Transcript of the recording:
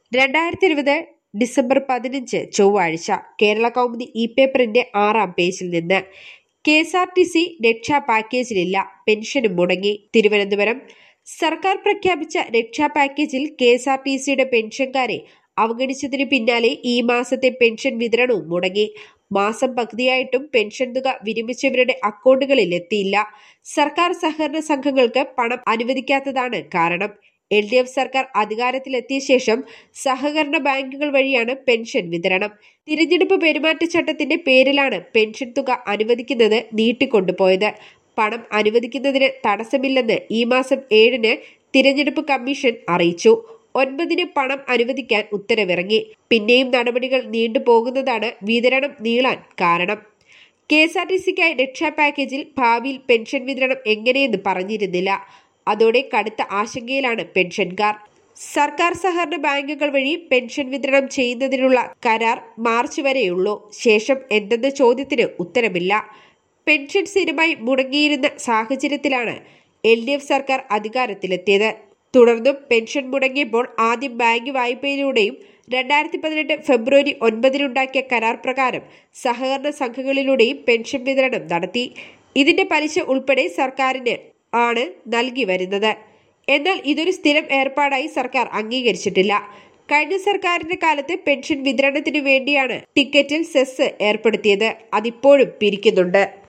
രണ്ടായിരത്തി ഇരുപത് ഡിസംബർ പതിനഞ്ച് ചൊവ്വാഴ്ച കേരള കൗമുദി ഇ പേപ്പറിന്റെ ആറാം പേജിൽ നിന്ന് K S R T C രക്ഷാ പാക്കേജിലില്ല പെൻഷനും മുടങ്ങി തിരുവനന്തപുരം സർക്കാർ പ്രഖ്യാപിച്ച രക്ഷാ പാക്കേജിൽ കെ എസ് ആർ ടി സിയുടെ പെൻഷൻകാരെ അവഗണിച്ചതിന് പിന്നാലെ ഈ മാസത്തെ പെൻഷൻ വിതരണവും മുടങ്ങി മാസം പകുതിയായിട്ടും പെൻഷൻ തുക വിരമിച്ചവരുടെ അക്കൗണ്ടുകളിൽ എത്തിയില്ല സർക്കാർ സഹകരണ സംഘങ്ങൾക്ക് പണം അനുവദിക്കാത്തതാണ് കാരണം എൽ ഡി എഫ് സർക്കാർ അധികാരത്തിലെത്തിയ ശേഷം സഹകരണ ബാങ്കുകൾ വഴിയാണ് പെൻഷൻ വിതരണം തിരഞ്ഞെടുപ്പ് പെരുമാറ്റച്ചട്ടത്തിന്റെ പേരിലാണ് പെൻഷൻ തുക അനുവദിക്കുന്നത് നീട്ടിക്കൊണ്ടുപോയത് പണം അനുവദിക്കുന്നതിന് തടസ്സമില്ലെന്ന് ഈ മാസം ഏഴിന് തിരഞ്ഞെടുപ്പ് കമ്മീഷൻ അറിയിച്ചു ഒൻപതിന് പണം അനുവദിക്കാൻ ഉത്തരവിറങ്ങി പിന്നെയും നടപടികൾ നീണ്ടുപോകുന്നതാണ് വിതരണം നീളാൻ കാരണം കെ എസ് ആർ ടി സിക്കായി രക്ഷാ പാക്കേജിൽ ഭാവിയിൽ പെൻഷൻ വിതരണം എങ്ങനെയെന്ന് പറഞ്ഞിരുന്നില്ല അതോടെ കടുത്ത ആശങ്കയിലാണ് പെൻഷൻകാർ സർക്കാർ സഹകരണ ബാങ്കുകൾ വഴി പെൻഷൻ വിതരണം ചെയ്യുന്നതിനുള്ള കരാർ മാർച്ച് വരെയുള്ളൂ ശേഷം എന്തെന്ന ചോദ്യത്തിന് ഉത്തരമില്ല പെൻഷൻ സ്ഥിരമായി മുടങ്ങിയിരുന്ന സാഹചര്യത്തിലാണ് എൽ ഡി എഫ് സർക്കാർ അധികാരത്തിലെത്തിയത് തുടർന്നും പെൻഷൻ മുടങ്ങിയപ്പോൾ ആദ്യം ബാങ്ക് വായ്പയിലൂടെയും രണ്ടായിരത്തി പതിനെട്ട് ഫെബ്രുവരി ഒൻപതിനുണ്ടാക്കിയ കരാർ പ്രകാരം സഹകരണ സംഘങ്ങളിലൂടെയും പെൻഷൻ വിതരണം നടത്തി ഇതിന്റെ പലിശ ഉൾപ്പെടെ സർക്കാരിന് ആണ് നൽകി വരുന്നത് എന്നാൽ ഇതൊരു സ്ഥിരം ഏർപ്പാടായി സർക്കാർ അംഗീകരിച്ചിട്ടില്ല കഴിഞ്ഞ സർക്കാരിന്റെ കാലത്ത് പെൻഷൻ വിതരണത്തിനു വേണ്ടിയാണ് ടിക്കറ്റിൽ സെസ് ഏർപ്പെടുത്തിയത് അതിപ്പോഴും പിരിക്കുന്നുണ്ട്